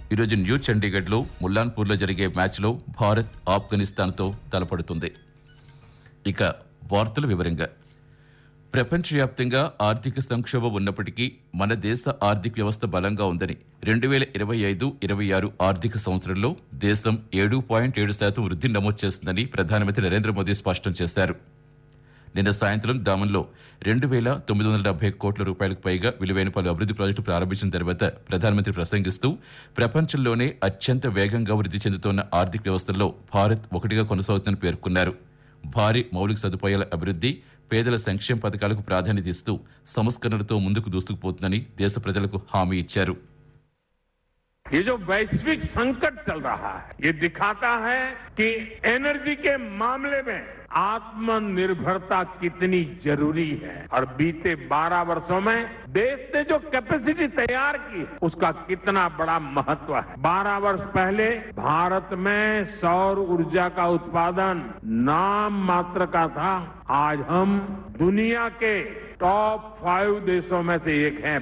ఈరోజు న్యూ చండీగఢ్లో ముల్లాన్పూర్లో జరిగే మ్యాచ్లో భారత్ ఆఫ్ఘనిస్తాన్తో తలపడుతుంది ఇక వార్తల వివరంగా ప్రపంచవ్యాప్తంగా ఆర్థిక సంక్షోభం ఉన్నప్పటికీ మన దేశ ఆర్థిక వ్యవస్థ బలంగా ఉందని రెండు వేల ఇరవై ఐదు ఇరవై ఆరు ఆర్థిక సంవత్సరంలో దేశం ఏడు పాయింట్ ఏడు శాతం వృద్ధి నమోదు చేస్తుందని ప్రధానమంత్రి నరేంద్ర మోదీ స్పష్టం చేశారు నిన్న సాయంత్రం దామన్లో రెండు వేల తొమ్మిది వందల డెబ్బై కోట్ల రూపాయలకు పైగా విలువైన పలు అభివృద్ధి ప్రాజెక్టులు ప్రారంభించిన తర్వాత ప్రధానమంత్రి ప్రసంగిస్తూ ప్రపంచంలోనే అత్యంత వేగంగా వృద్ధి చెందుతోన్న ఆర్థిక వ్యవస్థల్లో భారత్ ఒకటిగా కొనసాగుతుందని పేర్కొన్నారు భారీ మౌలిక సదుపాయాల అభివృద్ధి పేదల సంక్షేమ పథకాలకు ప్రాధాన్యత ఇస్తూ సంస్కరణలతో ముందుకు దూసుకుపోతుందని దేశ ప్రజలకు హామీ ఇచ్చారు ये जो वैश्विक संकट चल रहा है ये दिखाता है कि एनर्जी के मामले में आत्मनिर्भरता कितनी जरूरी है और बीते 12 वर्षों में देश ने जो कैपेसिटी तैयार की उसका कितना बड़ा महत्व है 12 वर्ष पहले भारत में सौर ऊर्जा का उत्पादन नाम मात्र का था आज हम दुनिया के टॉप फाइव देशों में से एक हैं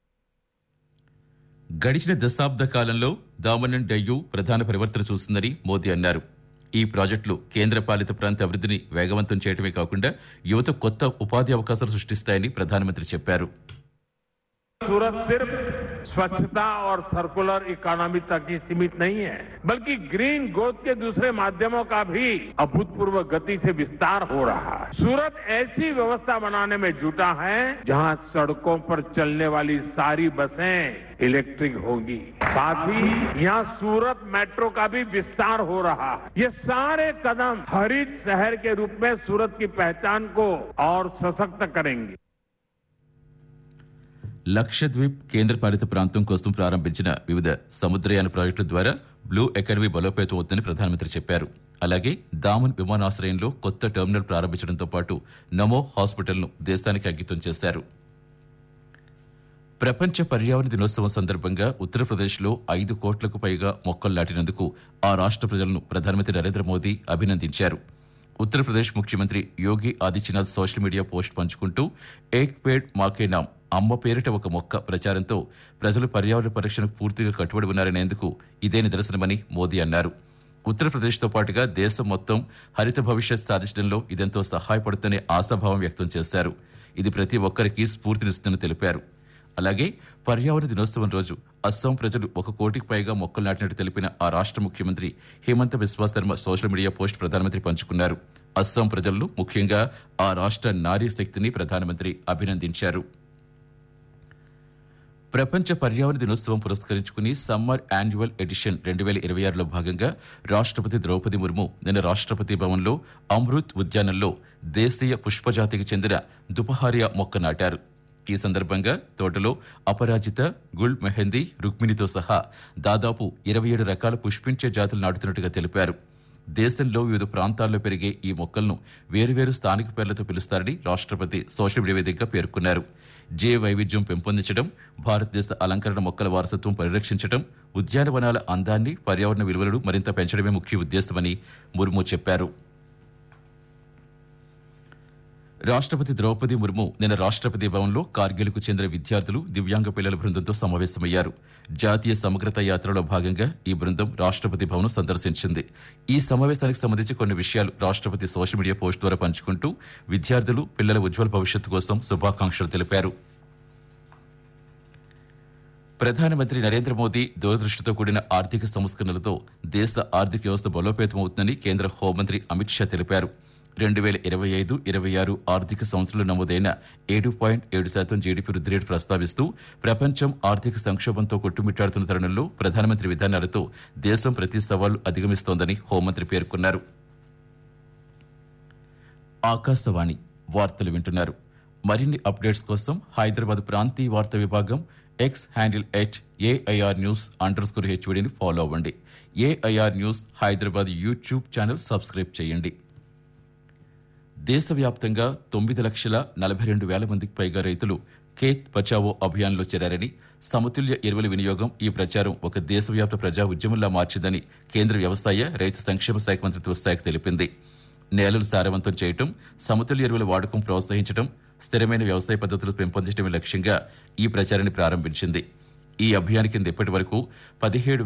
గడిచిన దశాబ్ద కాలంలో దామన్ డయ్యూ ప్రధాన పరివర్తన చూస్తుందని మోదీ అన్నారు ఈ ప్రాజెక్టులు కేంద్ర పాలిత ప్రాంత అభివృద్ధిని వేగవంతం చేయడమే కాకుండా యువత కొత్త ఉపాధి అవకాశాలు సృష్టిస్తాయని ప్రధానమంత్రి చెప్పారు सूरत सिर्फ स्वच्छता और सर्कुलर इकोनॉमी तक ही सीमित नहीं है बल्कि ग्रीन ग्रोथ के दूसरे माध्यमों का भी अभूतपूर्व गति से विस्तार हो रहा है सूरत ऐसी व्यवस्था बनाने में जुटा है जहां सड़कों पर चलने वाली सारी बसें इलेक्ट्रिक होगी साथ ही यहाँ सूरत मेट्रो का भी विस्तार हो रहा है ये सारे कदम हरित शहर के रूप में सूरत की पहचान को और सशक्त करेंगे లక్షద్వీప్ కేంద్రపాలిత ప్రాంతం కోసం ప్రారంభించిన వివిధ సముద్రయాన ప్రాజెక్టుల ద్వారా బ్లూ ఎకానమీ బలోపేతం అవుతుందని ప్రధానమంత్రి చెప్పారు అలాగే దామన్ విమానాశ్రయంలో కొత్త టెర్మినల్ ప్రారంభించడంతో పాటు నమో హాస్పిటల్ను దేశానికి అంకితం చేశారు ప్రపంచ పర్యావరణ దినోత్సవం సందర్భంగా ఉత్తరప్రదేశ్లో ఐదు కోట్లకు పైగా మొక్కలు నాటినందుకు ఆ రాష్ట్ర ప్రజలను ప్రధానమంత్రి నరేంద్ర మోదీ అభినందించారు ఉత్తరప్రదేశ్ ముఖ్యమంత్రి Yogi Adityanath social media post పంచుకుంటూ ఏక్ పేడ్ మాకే నామ్ అమ్మ పేరిట ఒక మొక్క ప్రచారంతో ప్రజలు పర్యావరణ పరిరక్షణకు పూర్తిగా కట్టుబడి ఉన్నారనేందుకు ఇదే నిదర్శనమని మోదీ అన్నారు ఉత్తరప్రదేశ్తో పాటుగా దేశం మొత్తం హరిత భవిష్యత్ సాధించడంలో ఇదెంతో సహాయపడుతుందనే ఆశాభావం వ్యక్తం చేశారు ఇది ప్రతి ఒక్కరికి స్ఫూర్తినిస్తుందని తెలిపారు అలాగే పర్యావరణ దినోత్సవం రోజు అస్సాం ప్రజలు ఒక కోటికి పైగా మొక్కలు నాటినట్టు తెలిపిన ఆ రాష్ట్ర ముఖ్యమంత్రి Himanta Biswa Sarma social media post ప్రధానమంత్రి పంచుకున్నారు అస్సాం ప్రజలను ముఖ్యంగా ఆ రాష్ట్ర నారీ శక్తిని ప్రధానమంత్రి అభినందించారు ప్రపంచ పర్యావరణ దినోత్సవం పురస్కరించుకుని సమ్మర్ యాన్యువల్ ఎడిషన్ రెండు వేల ఇరవై ఆరులో భాగంగా రాష్ట్రపతి ద్రౌపది ముర్ము నిన్న రాష్ట్రపతి భవన్లో అమృత్ ఉద్యానంలో దేశీయ పుష్పజాతికి చెందిన దుపహారియా మొక్క నాటారు ఈ సందర్భంగా తోటలో అపరాజిత గుల్ మెహందీ రుక్మిణితో సహా దాదాపు ఇరవై ఏడు రకాల పుష్పించే జాతులు నాటుతున్నట్టుగా తెలిపారు దేశంలో వివిధ ప్రాంతాల్లో పెరిగే ఈ మొక్కలను వేరువేరు స్థానిక పేర్లతో పిలుస్తారని రాష్ట్రపతి సోషల్ మీడియా వేదికగా పేర్కొన్నారు జీవ వైవిధ్యం పెంపొందించడం భారతదేశ అలంకరణ మొక్కల వారసత్వం పరిరక్షించడం ఉద్యానవనాల అందాన్ని పర్యావరణ విలువలను మరింత పెంచడమే ముఖ్య ఉద్దేశమని ముర్ము చెప్పారు రాష్ట్రపతి ద్రౌపది ముర్ము నిన్న రాష్ట్రపతి భవన్లో కార్గిల్కు చెందిన విద్యార్థులు దివ్యాంగ పిల్లల బృందంతో సమావేశమయ్యారు జాతీయ సమగ్రత యాత్రలో భాగంగా ఈ బృందం రాష్ట్రపతి భవన్ సందర్శించింది ఈ సమావేశానికి సంబంధించి కొన్ని విషయాలు రాష్ట్రపతి సోషల్ మీడియా పోస్ట్ ద్వారా పంచుకుంటూ విద్యార్థులు పిల్లల ఉజ్వల భవిష్యత్తు కోసం శుభాకాంక్షలు తెలిపారు ప్రధానమంత్రి నరేంద్ర మోదీ దూరదృష్టితో కూడిన ఆర్థిక సంస్కరణలతో దేశ ఆర్థిక వ్యవస్థ బలోపేతమవుతుందని కేంద్ర హోంమంత్రి అమిత్ షా తెలిపారు రెండు వేల ఇరవై ఐదు ఇరవై ఆరు ఆర్థిక సంవత్సరంలో నమోదైన ఏడు పాయింట్ ఏడు శాతం జీడీపీ వృద్ధి రేటు ప్రస్తావిస్తూ ప్రపంచం ఆర్థిక సంక్షోభంతో కొట్టుమిట్టాడుతున్న తరుణంలో ప్రధానమంత్రి విధానాలతో దేశం ప్రతి సవాలు అధిగమిస్తోందని హోంమంత్రి పేర్కొన్నారు ఆకాశవాణి వార్తలు వింటున్నారు మరిన్ని అప్డేట్స్ కోసం హైదరాబాద్ ప్రాంతీయ వార్తా విభాగం X handle at AIR news under score హెచ్వీడీని ఫాలో అవ్వండి AIR news Hyderabad YouTube channel subscribe చేయండి దేశవ్యాప్తంగా తొమ్మిది లక్షల నలభై రెండు వేల మందికి పైగా రైతులు ఖేత్ బచావో అభియాన్లో చేరారని సమతుల్య ఎరువుల వినియోగం ఈ ప్రచారం ఒక దేశవ్యాప్త ప్రజా ఉద్యమంలా మార్చిందని కేంద్ర వ్యవసాయ రైతు సంక్షేమ శాఖ మంత్రిత్వ శాఖ తెలిపింది నేలలు సారవంతం చేయటం సమతుల్య ఎరువుల వాడకం ప్రోత్సహించడం స్థిరమైన వ్యవసాయ పద్ధతులు పెంపొందించడమే లక్ష్యంగా ఈ ప్రచారాన్ని ప్రారంభించింది ఈ అభియాన్ కింద ఇప్పటి వరకు పదిహేడు